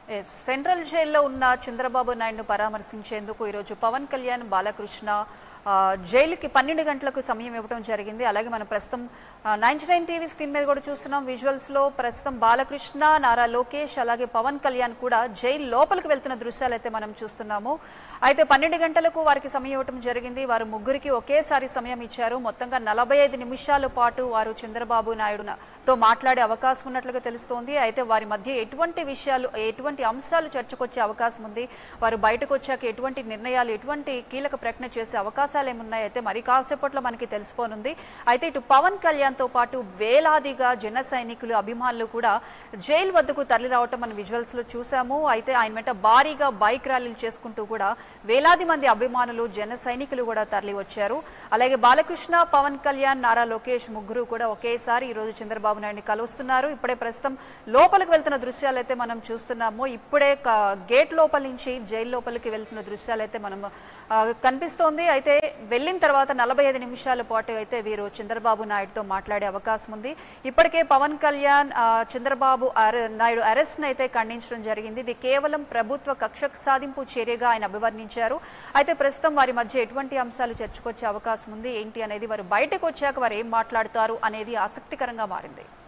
yes central జైల్లో ఉన్న చంద్రబాబు నాయుడును పరామర్శించేందుకు ఈరోజు పవన్ కళ్యాణ్ బాలకృష్ణ ఆ, జైలుకి పన్నెండు గంటలకు సమయం ఇవ్వడం జరిగింది అలాగే మనం ప్రస్తుతం నైన్టీ నైన్ టీవీ స్క్రీన్ మీద కూడా చూస్తున్నాం విజువల్స్ లో ప్రస్తుతం బాలకృష్ణ నారా లోకేష్ అలాగే పవన్ కళ్యాణ్ కూడా జైలు లోపలికి వెళ్తున్న దృశ్యాలు అయితే మనం చూస్తున్నాము అయితే పన్నెండు గంటలకు వారికి సమయం ఇవ్వడం జరిగింది వారు ముగ్గురికి ఒకేసారి సమయం ఇచ్చారు మొత్తంగా నలభై ఐదు నిమిషాల పాటు వారు చంద్రబాబు నాయుడుతో మాట్లాడే అవకాశం ఉన్నట్లుగా తెలుస్తోంది అయితే వారి మధ్య ఎటువంటి విషయాలు ఎటువంటి అంశాలు చర్చకొచ్చే అవకాశం ఉంది వారు బయటకు వచ్చాక ఎటువంటి నిర్ణయాలు ఎటువంటి కీలక ప్రకటన చేసే అవకాశాలు ఏమున్నాయి అయితే మరి కాసేపట్లో మనకి తెలిసిపోనుంది అయితే ఇటు పవన్ కళ్యాణ్ తో పాటు వేలాదిగా జన సైనికులు అభిమానులు కూడా జైలు వద్దకు తరలి రావటం మనం విజువల్స్ లో చూసాము అయితే ఆయన వెంట భారీగా బైక్ ర్యాలీలు చేసుకుంటూ కూడా వేలాది మంది అభిమానులు జన సైనికులు కూడా తరలి వచ్చారు అలాగే బాలకృష్ణ పవన్ కళ్యాణ్ నారా లోకేష్ ముగ్గురు కూడా ఒకేసారి ఈ రోజు చంద్రబాబు నాయుడిని కలుస్తున్నారు ఇప్పుడే ప్రస్తుతం లోపలికి వెళ్తున్న దృశ్యాలు అయితే మనం చూస్తున్నాము ఇప్పుడే క- గేట్ లోపల నుంచి జైలు లోపలికి వెళ్తున్న దృశ్యాలు అయితే మనం ఆ, కనిపిస్తోంది అయితే వెళ్ళిన తర్వాత నలభై ఐదు నిమిషాల పాటు అయితే వీరు చంద్రబాబు నాయుడుతో మాట్లాడే అవకాశం ఉంది ఇప్పటికే పవన్ కళ్యాణ్ ఆ, చంద్రబాబు అరె- నాయుడు అరెస్ట్ అయితే ఖండించడం జరిగింది ఇది కేవలం ప్రభుత్వ కక్ష సాధింపు చర్యగా ఆయన అభివర్ణించారు అయితే ప్రస్తుతం వారి మధ్య ఎటువంటి అంశాలు చర్చకొచ్చే అవకాశం ఉంది ఏంటి అనేది వారు బయటకు వచ్చాక వారు ఏం మాట్లాడతారు అనేది ఆసక్తికరంగా మారింది